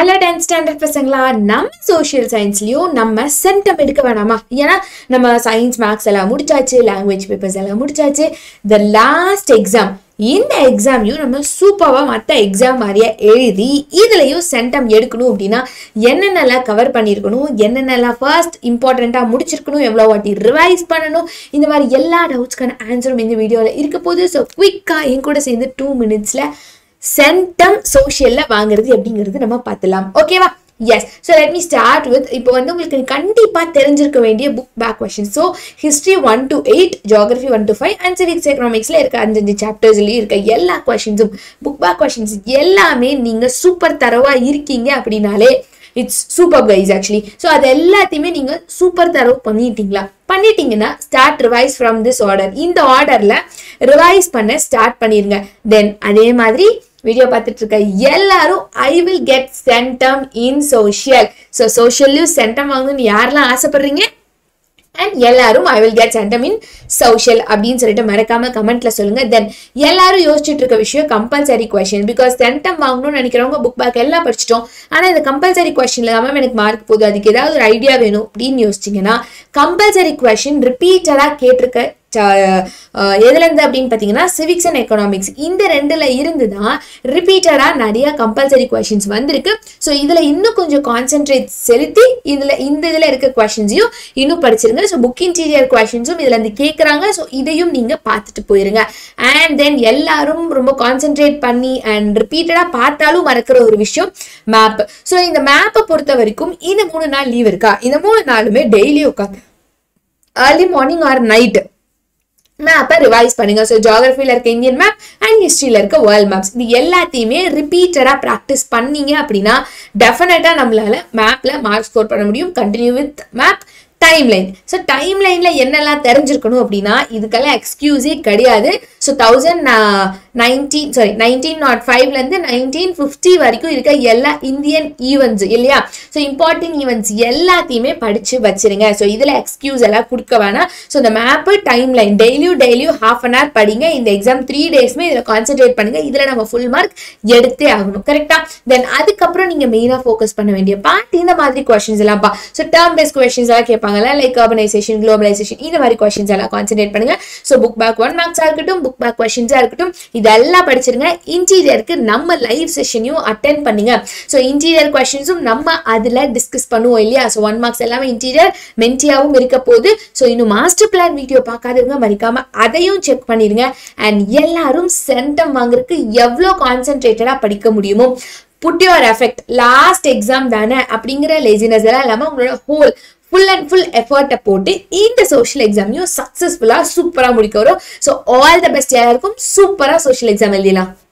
hello tenth standard பசங்களா நம்ம social சயின்ஸ்லயும் நம்ம சென்டம் எடுக்க வேணாமா ஏன்னா நம்ம சயின்ஸ் மேக்ஸ் எல்லாம் முடிச்சாச்சு லாங்குவேஜ் பேப்பர்ஸ் எல்லாம் முடிச்சாச்சு த லாஸ்ட் எக்ஸாம் இந்த எக்ஸாமையும் நம்ம சூப்பராக மற்ற எக்ஸாம் மாதிரியே எழுதி இதுலையும் சென்டம் எடுக்கணும் அப்படின்னா என்னென்னலாம் கவர் பண்ணியிருக்கணும் என்னென்னலாம் ஃபர்ஸ்ட் இம்பார்ட்டண்ட்டாக முடிச்சிருக்கணும் எவ்வளோ வாட்டி ரிவைஸ் பண்ணணும் இந்த மாதிரி எல்லா டவுட்ஸ்க்கான ஆன்சரும் இந்த வீடியோவில் இருக்க போகுது ஸோ குயிக்காக என் கூட சேர்ந்து டூ மினிட்ஸில் சென்டம் சோஷியலில் வாங்குறது எப்படிங்கிறது நம்ம பார்த்துலாம் ஓகேவா yes so let me start with இப்போ வந்து உங்களுக்கு கண்டிப்பாக தெரிஞ்சிருக்க வேண்டிய book back question so history one to eight geography one to five and civics எக்கனாமிக்ஸில் இருக்க அஞ்சஞ்சு சாப்டர்ஸ்லேயும் இருக்க எல்லா கொஷின்ஸும் புக் பேக் கொஷின்ஸ் எல்லாமே நீங்கள் சூப்பர் தரவாக இருக்கீங்க அப்படின்னாலே it's super guys actually so அது எல்லாத்தையுமே நீங்கள் சூப்பர் தரவு பண்ணிட்டீங்களா பண்ணிட்டீங்கன்னா start revise from this order இந்த ஆர்டரில் ரிவைஸ் பண்ண ஸ்டார்ட் பண்ணிருங்க தென் அதே மாதிரி வீடியோ பார்த்துட்டு இருக்க எல்லாரும் I will get centum in social so சோஷியல்லையும் சென்டம் வாங்கணும்னு யாரெல்லாம் ஆசைப்படுறீங்க அண்ட் எல்லாரும் I will get centum in social அப்படின்னு சொல்லிட்டு மறக்காம கமெண்ட்ல சொல்லுங்க தென் எல்லாரும் யோசிச்சுட்டு இருக்க விஷயம் கம்பல்சரி கொஸ்டின் பிகாஸ் சென்டம் வாங்கணும்னு நினைக்கிறவங்க புக் பேக் எல்லாம் படிச்சிட்டோம் ஆனால் இந்த கம்பல்சரி கொஸ்டின்ல தான் எனக்கு மார்க் போகுது அதுக்கு ஏதாவது ஒரு ஐடியா வேணும் அப்படின்னு யோசிச்சிங்கன்னா கம்பல்சரி கொஸ்டின் ரிப்பீட்டடாக கேட்டிருக்க எதுலேருந்து அப்படின்னு பார்த்தீங்கன்னா சிவிக்ஸ் அண்ட் எக்கனாமிக்ஸ் இந்த ரெண்டில் இருந்து தான் ரிப்பீட்டடாக நிறைய கம்பல்சரி கொஷின்ஸ் வந்திருக்கு ஸோ இதில் இன்னும் கொஞ்சம் கான்சென்ட்ரேட் செலுத்தி இதில் இந்த இதில் இருக்க கொஷின்ஸையும் இன்னும் படிச்சிருங்க ஸோ புக் இன்டீரியர் கொஷின்ஸும் இதில் இருந்து கேட்குறாங்க ஸோ இதையும் நீங்கள் பார்த்துட்டு போயிருங்க அண்ட் தென் எல்லாரும் ரொம்ப கான்சென்ட்ரேட் பண்ணி அண்ட் ரிப்பீட்டடாக பார்த்தாலும் மறக்கிற ஒரு விஷயம் மேப் ஸோ இந்த மேப்பை பொறுத்த வரைக்கும் இந்த மூணு நாள் லீவ் இருக்கா இந்த மூணு நாளுமே டெய்லி உட்காந்து ஏர்லி மார்னிங் ஆர் நைட்டு மேப்பை ரிவைஸ் பண்ணுங்க ஸோ ஜியாகிரஃபியில் இருக்க இந்தியன் மேப் அண்ட் ஹிஸ்ட்ரியில் இருக்க வேர்ல்ட் மேப்ஸ் இது எல்லாத்தையுமே ரிப்பீட்டடாக ப்ராக்டிஸ் பண்ணீங்க அப்படின்னா டெஃபினட்டாக நம்மளால மேப்பில் மார்க் ஸ்கோர் பண்ண முடியும் continue with map time line so time லைனில் என்னெல்லாம் தெரிஞ்சிருக்கணும் அப்படின்னா இதுக்கெல்லாம் எக்ஸ்கியூஸே கிடையாது so thousand nineteen sorry nineteen nought ஃபைவ்லேருந்து நைன்டீன் ஃபிஃப்டி வரைக்கும் இருக்க எல்லா இந்தியன் ஈவெண்ட்ஸ் இல்லையா ஸோ இம்பார்ட்டன்ட் ஈவெண்ட்ஸ் எல்லாத்தையுமே படித்து வச்சிருங்க ஸோ இதில் எக்ஸ்கியூஸ் எல்லாம் கொடுக்க வேணாம் ஸோ இந்த மேப்பு டைம் லைன் டெய்லியும் டெய்லியும் ஹாஃப் அன் ஹவர் படிங்க இந்த எக்ஸாம் த்ரீ டேஸ்மே இதில் கான்சென்ட்ரேட் பண்ணுங்க இதில் நம்ம ஃபுல் மார்க் எடுத்தே ஆகணும் கரெக்டா தென் அதுக்கப்புறம் நீங்கள் மெயினாக ஃபோக்கஸ் பண்ண வேண்டிய பார்ட் இந்த மாதிரி கொஷின்ஸ் எல்லாம் பா ஸோ டேர்ம் பேஸ்ட் கொஷின்ஸ் எல்லாம் கேட்பாங்கல்ல லைக் அர்பனைசேஷன் குளோபலைசேஷன் இந்த மாதிரி கொஷின்ஸ் எல்லாம் கான்சென்ட்ரேட் பண்ணுங்க ஸோ புக் பேக் ஒன் மார்க்ஸாக இருக்கட்டும் புக் பேக் கொஷின்ஸாக இருக்கட்டும் இதெல்லாம் படிச்சிருங்க இன்டீரியருக்கு நம்ம லைவ் செஷனையும் அட்டென்ட் பண்ணுங்க ஸோ இன்டீரியர் கொஷின்ஸும் நம்ம அதில் டிஸ்கஸ் பண்ணுவோம் இல்லையா ஸோ ஒன் மார்க்ஸ் எல்லாமே இன்டீரியர் மென்டியாவும் இருக்க போகுது ஸோ இன்னும் மாஸ்டர் பிளான் வீடியோ பார்க்காதவங்க மறிக்காம அதையும் செக் பண்ணிடுங்க அண்ட் எல்லாரும் சென்டம் வாங்குறதுக்கு எவ்வளோ கான்சென்ட்ரேட்டடாக படிக்க முடியுமோ put your effect last exam தானே அப்படிங்கிற லேசினஸ் எல்லாம் இல்லாமல் உங்களோட ஹோல் ஃபுல் அண்ட் ஃபுல் எஃபர்ட்டை போட்டு இந்த சோஷியல் எக்ஸாமையும் சக்ஸஸ்ஃபுல்லாக சூப்பராக முடிக்க வரும் ஸோ ஆல் த பெஸ்ட் எல்லாருக்கும் சூப்பராக சோஷியல் எக்ஸாம் எழுதிடலாம்